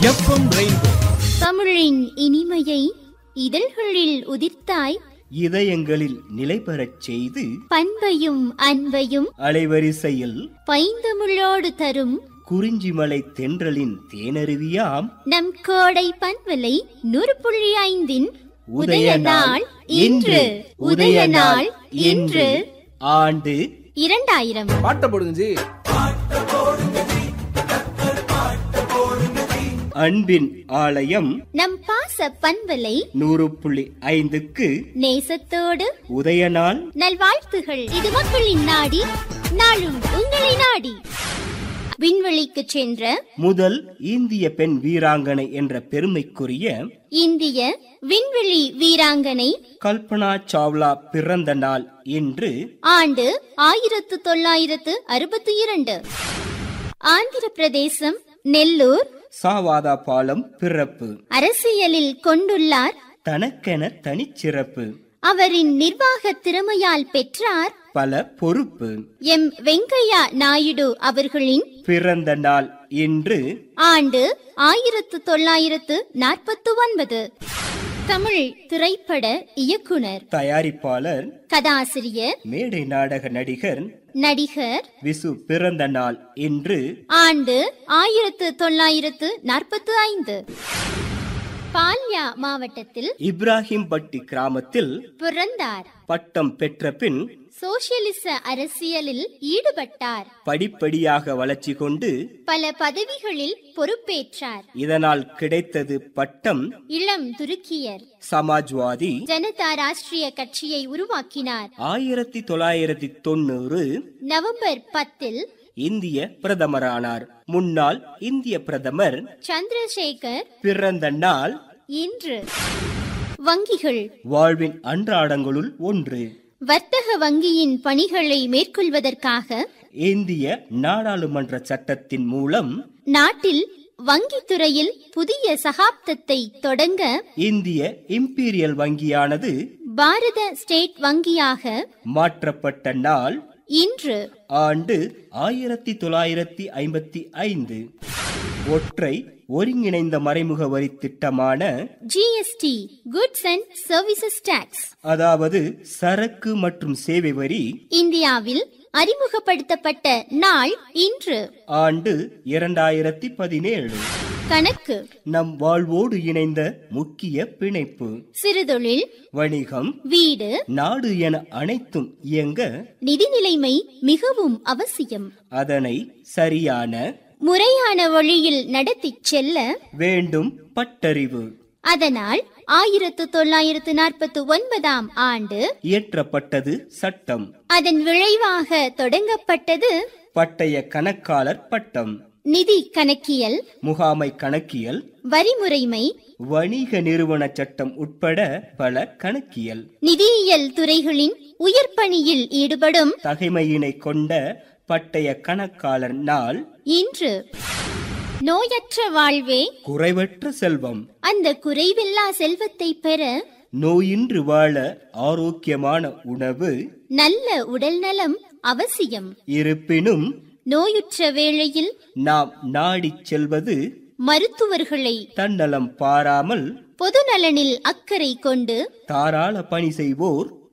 FM rainbow தமிழின் இனிமையை இதழ்களில் உதிர்த்தாய் இதயங்களில் நிலை பெறச் செய்து பண்பையும் அன்பையும் அலைவரிசையில் பைந்தமிழோடு தரும் குறிஞ்சிமலை தென்றலின் தேனருவியாம் நம் கோடை பண்பலை நூறு புள்ளி ஐந்தின் உதய உதய நாள் இன்று உதய நாள் இன்று ஆண்டு இரண்டாயிரம் பாட்டை போடுங்க ஜி அன்பின் ஆலயம் நம் பாச பண்பலை நூறு புள்ளி ஐந்துக்கு நேசத்தோடு உதயநாள் நல்வாழ்த்துகள் இது மக்களின் நாடி நாளும் உங்களை நாடி விண்வெளிக்கு சென்ற முதல் இந்திய பெண் வீராங்கனை என்ற பெருமைக்குரிய இந்திய விண்வெளி வீராங்கனை கல்பனா சாவ்லா பிறந்த நாள் இன்று ஆண்டு ஆயிரத்து தொள்ளாயிரத்து அறுபத்தி இரண்டு ஆந்திர பிரதேசம் நெல்லூர் சாவாதா பாலம் பிறப்பு அரசியலில் கொண்டுள்ளார் தனக்கென தனிச்சிறப்பு அவரின் நிர்வாக திறமையால் பெற்றார் பல பொறுப்பு எம் வெங்கையா நாயுடு அவர்களின் பிறந்த நாள் இன்று ஆண்டு ஆயிரத்து தொள்ளாயிரத்து நாற்பத்தி ஒன்பது தமிழ் திரைப்பட இயக்குனர் தயாரிப்பாளர் கதாசிரியர் மேடை நாடக நடிகர் நடிகர் விசு பிறந்த நாள் இன்று ஆண்டு ஆயிரத்து தொள்ளாயிரத்து நாற்பத்தி ஐந்து பால்யா மாவட்டத்தில் இப்ராஹிம் பட்டி கிராமத்தில் பிறந்தார் பட்டம் பெற்ற பின் சோசியலிச அரசியலில் ஈடுபட்டார் படிப்படியாக வளர்ச்சி கொண்டு பல பதவிகளில் பொறுப்பேற்றார் இதனால் கிடைத்தது பட்டம் இளம் துருக்கியர் சமாஜ்வாதி ஜனதா ராஷ்டிரிய கட்சியை உருவாக்கினார் ஆயிரத்தி தொள்ளாயிரத்தி தொண்ணூறு நவம்பர் பத்தில் இந்திய பிரதமரானார் முன்னாள் இந்திய பிரதமர் சந்திரசேகர் பிறந்த நாள் இன்று வங்கிகள் வாழ்வின் அன்றாடங்களுள் ஒன்று வர்த்தக வங்கியின் பணிகளை மேற்கொள்வதற்காக இந்திய நாடாளுமன்ற சட்டத்தின் மூலம் நாட்டில் வங்கித் துறையில் புதிய சகாப்தத்தை தொடங்க இந்திய இம்பீரியல் வங்கியானது பாரத ஸ்டேட் வங்கியாக மாற்றப்பட்ட நாள் இன்று ஆண்டு ஆயிரத்தி தொள்ளாயிரத்தி ஐம்பத்தி ஐந்து ஒற்றை ஒருங்கிணைந்த மறைமுக வரி திட்டமான GST goods and services tax அதாவது சரக்கு மற்றும் சேவை வரி இந்தியாவில் அறிமுகப்படுத்தப்பட்ட நாள் இன்று ஆண்டு இரண்டாயிரத்தி பதினேழு கணக்கு நம் வாழ்வோடு இணைந்த முக்கிய பிணைப்பு சிறுதொழில் வணிகம் வீடு நாடு என அனைத்தும் இயங்க நிதி நிலைமை மிகவும் அவசியம் அதனை சரியான முறையான வழியில் நடத்திச் செல்ல வேண்டும் பட்டறிவு அதனால் ஆயிரத்து தொள்ளாயிரத்து நாற்பத்தி ஒன்பதாம் ஆண்டு இயற்றப்பட்டது சட்டம் அதன் விளைவாக தொடங்கப்பட்டது பட்டய கணக்காளர் பட்டம் நிதி கணக்கியல் முகாமை கணக்கியல் வரிமுறைமை வணிக நிறுவன சட்டம் உட்பட பல கணக்கியல் நிதியியல் துறைகளின் உயர் பணியில் ஈடுபடும் தகைமையினை கொண்ட பட்டய கணக்காளர் நாள் இன்று நோயற்ற வாழ்வே குறைவற்ற செல்வம் அந்த குறைவில்லா செல்வத்தை பெற நோயின்றி வாழ ஆரோக்கியமான உணவு நல்ல உடல் நலம் அவசியம் இருப்பினும் நோயுற்ற வேளையில் நாம் நாடிச் செல்வது மருத்துவர்களை தன்னலம் பாராமல் பொது நலனில் அக்கறை கொண்டு தாராள பணி செய்வோர்